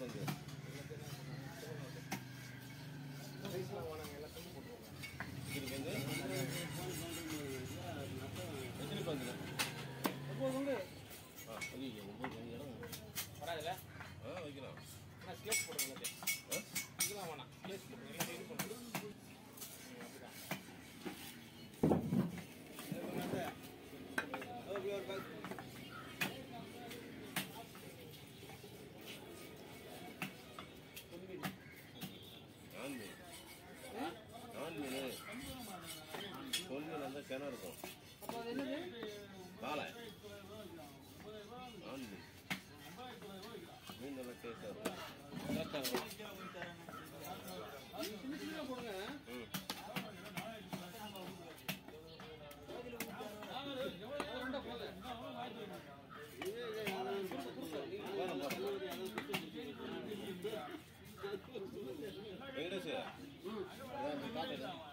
பங்கு சைஸ்லாம் வேணாங்க எல்லாத்தையும் போட்டுருவாங்க எத்தனை பங்கு எத்தனை பங்கு ஒம்பது உண்டு ஆ ஐயோ ஒம்பது பங்கு இடம் வராதுல்ல ஆ வைக்கலாம் ஆனால் ஸ்லேட் போடுங்க எல்லாத்தையும் ஆ இதெல்லாம் வேணாம் ஸ்லேட் போடுங்க எல்லாம் இது பண்ணுங்க ம், அப்படிதான் நான் மீன் நான் மீன் பொன் மீன் அந்த கிணறு இருக்கும் அப்போ அது என்னது காலை நான் மீன் மீன் நல்லா டேஸ்டாக இருக்கும் அது சின்ன சின்ன போடுங்க ம் அது ரெண்டா போகுது போதும், போதும். வெங்கடேஷ் இதான் இந்த காட்டு இடம்.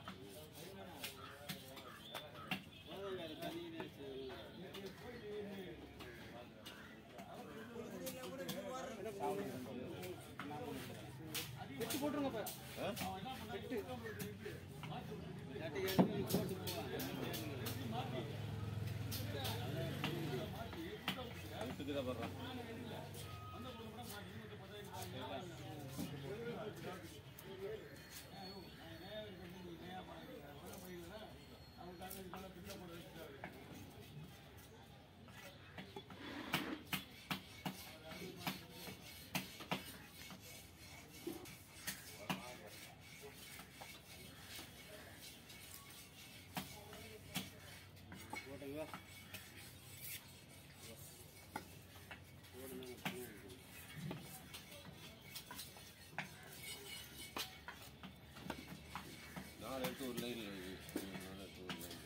எட்டு போட்டுருங்க இப்போ ஆ எட்டு எட்டுக்கு தான் போடுறான் நாலு எடுத்து ஒரு லைன் நாலு எடுத்து ஒரு லைன்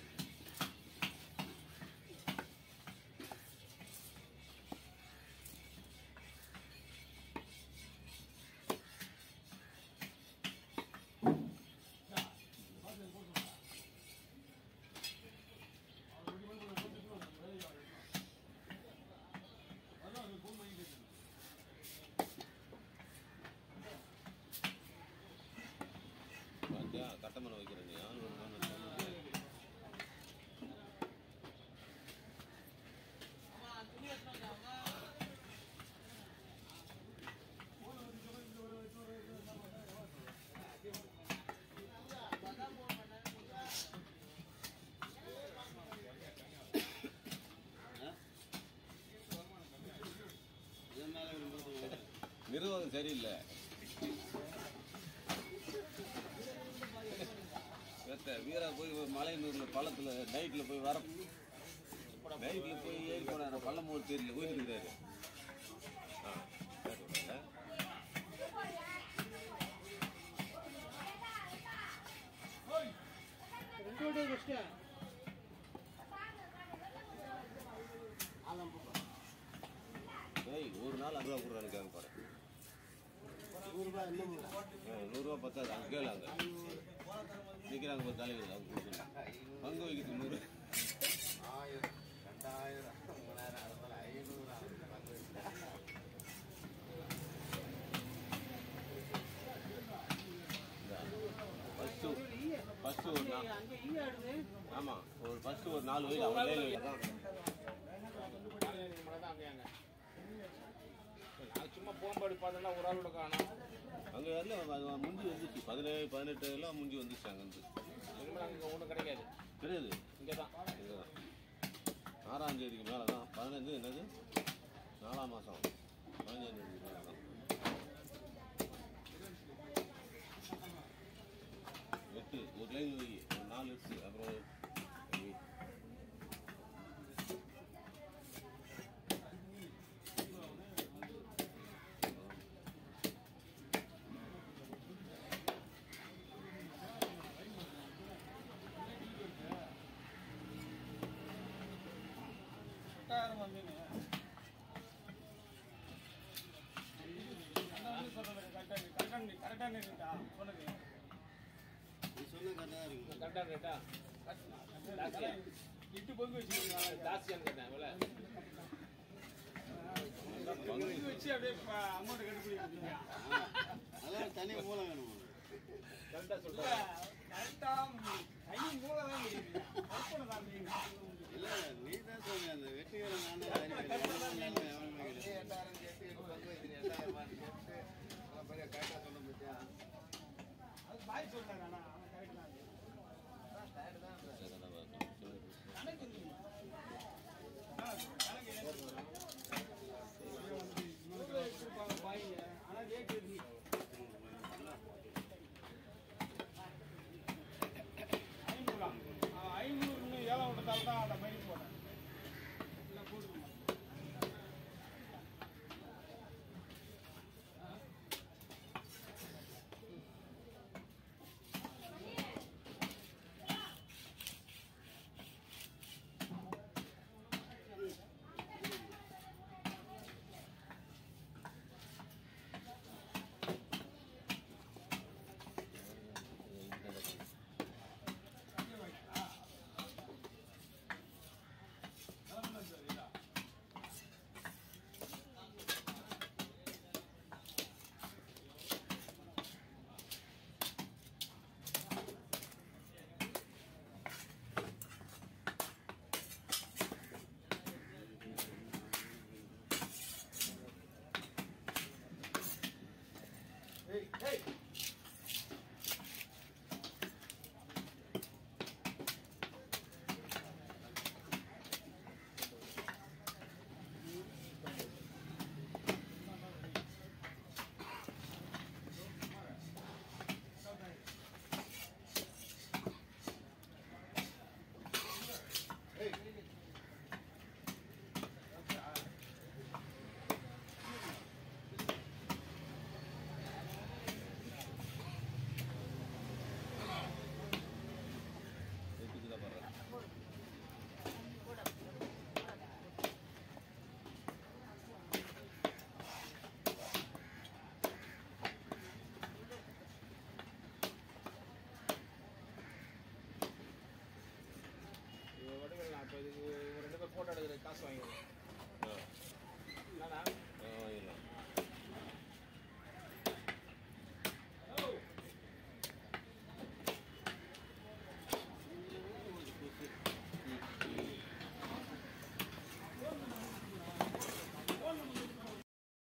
பாத்தியா கட்டமரம் வைக்கிறேன் நீ ஆள் ஒரு மணி நேரம் நிர்வாகம் சரியில்லை வெத்த வீரா போய் மலையனூர்ல பள்ளத்துல நைட்ல போய் வர நைட்ல போய் ஏறி போனாரு பள்ளம் போது தெரியல போயிருக்கிறாரு ஆ கேட்டு விடுறேன். ரெண்டு வாட்டி வச்சிட்டேன் ஏய் ஒரு நாள் அறுபா கொடுறான்னு கேட்க பாரு ஆ, நூறுரூவா பத்தாது அங்கே கேளு அங்கே நிற்கிறாங்க பார்த்து தலைவர் அவங்க கொடுக்கணும் பங்கு வைக்கிறது நூறு ஆயிரம் ரெண்டாயிரம் மூணாயிரம் அறுபது ஐநூறு ஃபஸ்ட்டு ஃபஸ்ட்டு ஒரு நாள் அங்கே ஈ ஆடுது ஆமாம் ஒரு ஃபஸ்ட்டு ஒரு நாலு வயது அவங்க லைன் தான் அங்கேயாங்க நான் சும்மா போகும்போது பார்த்தோன்னா ஒரு ஆளோட காணும் அங்கே வரல முந்தி வந்துச்சு பதினேழு பதினெட்டு எல்லாம் முந்தி வந்துச்சு அங்கேருந்து இனிமேல் அங்கே ஒன்றும் கிடைக்காது கிடையாது இங்கே தான் இதுதான் ஆறாம் தேதிக்கு மேலே தான் பதினஞ்சு என்னது நாலாம் மாதம் பதினஞ்சாம் தேதிக்கு மேலே தான் எட்டு ஒரு லைன் வை ஒரு நாலு எட்டு அப்புறம் வை. நீ சொன்ன கரெக்டாக இருக்கு கரெக்டாக ரேட்டா ஜாஸ்தியா இட்டு பங்கு வச்சுருக்காங்க ஜாஸ்தியான்னு கேட்டேன் விலை இது வச்சு அப்படியே அமௌண்ட் கண்டுபிடிக்கிறீங்க அதெல்லாம் தனி மூலம் வேணும் கரெக்டா சொல்றேன் கரெக்டா கை மூல தான் முடியுங்க கற்பனை தான் முடியுங்க இல்ல நீ தான் சொன்ன அந்த வெற்றிகளை நான் தான் அறிவிக்கிறேன் எவனுமே கிடையாது அது பாய் சொல்றாரு ஆனா அவன் கரெக்ட் தான் கணக்கு இருக்குங்க ஆ, கணக்கு எனக்கு வரும். இவங்க வச்சிருப்பாங்க பாய்ங்க ஆனா ரேட் இருக்கு ஐநூறா ஆ, ஐநூறுன்னு ஏழை விட்டதால தான் அந்த மாதிரி போட்டேன் இல்லை போட்டுருமா வடிவேல் நான் இப்போ இதுக்கு ஒரு ரெண்டு பேர் ஃபோட்டோ எடுக்கிற காசு வாங்கிடுறேன்